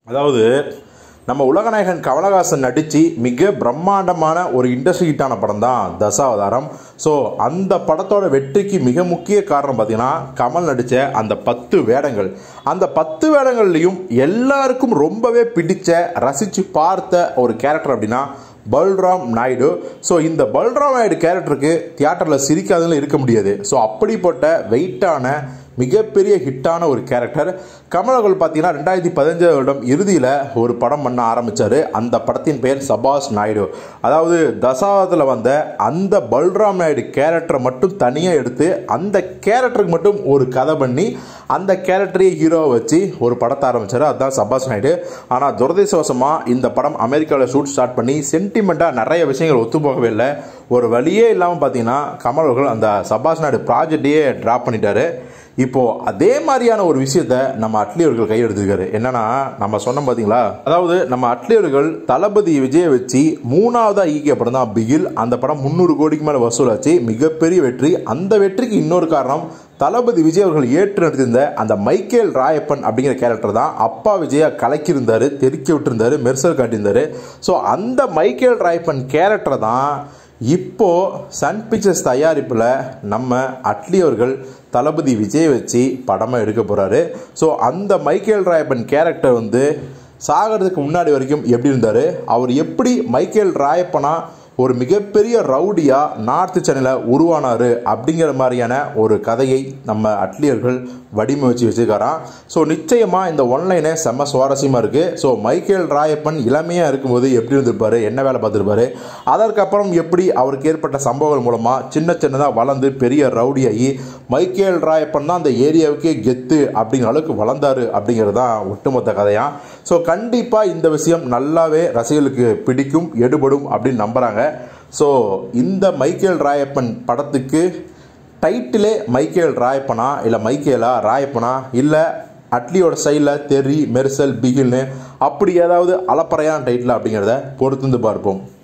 அதாவது நம்ம உலகநாயகன் கமலஹாசன் நடித்து மிக பிரம்மாண்டமான ஒரு இண்டஸ்ட்ரி ஹிட்டான படம் தான் தசாவதாரம் ஸோ அந்த படத்தோட வெற்றிக்கு மிக முக்கிய காரணம் பார்த்தீங்கன்னா கமல் நடித்த அந்த பத்து வேடங்கள் அந்த பத்து வேடங்கள்லையும் எல்லாருக்கும் ரொம்பவே பிடிச்ச ரசித்து பார்த்த ஒரு கேரக்டர் அப்படின்னா பல்ராம் நாயுடு ஸோ இந்த பல்ராம் நாயுடு கேரக்டருக்கு தியேட்டரில் சிரிக்காததுல இருக்க முடியாது ஸோ அப்படிப்பட்ட வெயிட்டான மிகப்பெரிய ஹிட்டான ஒரு கேரக்டர் கமலர்கள் பார்த்தீங்கன்னா ரெண்டாயிரத்தி பதினஞ்சாவது வருடம் இறுதியில் ஒரு படம் பண்ண ஆரம்பித்தார் அந்த படத்தின் பெயர் சபாஸ் நாயுடு அதாவது தசாவத்தில் வந்த அந்த பல்ராம் நாயுடு கேரக்டரை மட்டும் தனியாக எடுத்து அந்த கேரக்டருக்கு மட்டும் ஒரு கதை பண்ணி அந்த கேரக்டரையே ஹீரோவை வச்சு ஒரு படத்தை ஆரம்பித்தார் அதுதான் சபாஸ் நாயுடு ஆனால் துரதிருஷ்டவசமாக இந்த படம் அமெரிக்காவில் ஷூட் ஸ்டார்ட் பண்ணி சென்டிமெண்ட்டாக நிறைய விஷயங்கள் ஒத்து போகவே இல்லை ஒரு வழியே இல்லாமல் பார்த்தீங்கன்னா கமல் அவர்கள் அந்த சபாஸ் நாயுடு ப்ராஜெக்டையே ட்ராப் பண்ணிட்டாரு இப்போ அதே மாதிரியான ஒரு விஷயத்த நம்ம அட்லி அவர்கள் கையெடுத்துருக்காரு என்னன்னா நம்ம சொன்னோம் பார்த்தீங்களா அதாவது நம்ம அட்லி அவர்கள் தளபதி விஜயை வச்சு மூணாவதா ஈக்கிய படம் தான் பிகில் அந்த படம் முந்நூறு கோடிக்கு மேலே வசூலாச்சு மிகப்பெரிய வெற்றி அந்த வெற்றிக்கு இன்னொரு காரணம் தளபதி விஜய் அவர்கள் ஏற்று நடித்திருந்த அந்த மைக்கேல் ராயப்பன் அப்படிங்கிற கேரக்டர் தான் அப்பா விஜயா கலக்கியிருந்தாரு தெருக்கி விட்டுருந்தாரு மெர்சல் காட்டியிருந்தாரு ஸோ அந்த மைக்கேல் ராயப்பன் கேரக்டர் தான் இப்போ சன் பிக்சர்ஸ் தயாரிப்பில் நம்ம அட்லி அவர்கள் தளபதி விஜய் வச்சு படமாக எடுக்க போகிறாரு ஸோ அந்த மைக்கேல் ராயப்பன் கேரக்டர் வந்து சாகிறதுக்கு முன்னாடி வரைக்கும் எப்படி இருந்தார் அவர் எப்படி மைக்கேல் ராயப்பனா ஒரு மிகப்பெரிய ரவுடியாக நார்த்து சென்னையில் உருவானார் அப்படிங்கிற மாதிரியான ஒரு கதையை நம்ம அட்லியர்கள் வடிவமைச்சு வச்சுருக்காராம் ஸோ நிச்சயமாக இந்த ஒன்லைனே செம்ம சுவாரஸ்யமாக இருக்குது ஸோ மைக்கேல் ராயப்பன் இளமையாக இருக்கும்போது எப்படி இருந்திருப்பாரு என்ன வேலை பார்த்துருப்பாரு அதற்கப்புறம் எப்படி அவருக்கு ஏற்பட்ட சம்பவங்கள் மூலமாக சின்ன சின்னதாக வளர்ந்து பெரிய ரவுடியாகி மைக்கேல் ராயப்பன் தான் அந்த ஏரியாவுக்கே கெத்து அப்படிங்கிற அளவுக்கு வளர்ந்தாரு அப்படிங்கிறது தான் ஒட்டுமொத்த கதையாக ஸோ கண்டிப்பாக இந்த விஷயம் நல்லாவே ரசிகர்களுக்கு பிடிக்கும் எடுபடும் அப்படின்னு நம்புகிறாங்க ஸோ இந்த மைக்கேல் ராயப்பன் படத்துக்கு டைட்டிலே மைக்கேல் ராயப்பனா இல்லை மைக்கேலா ராயப்பனா இல்லை அட்லியோட ஸ்டைலில் தெரி மெர்சல் பிகில்னு அப்படி ஏதாவது அலப்பறையான டைட்டில் அப்படிங்கிறத பொறுத்து பார்ப்போம்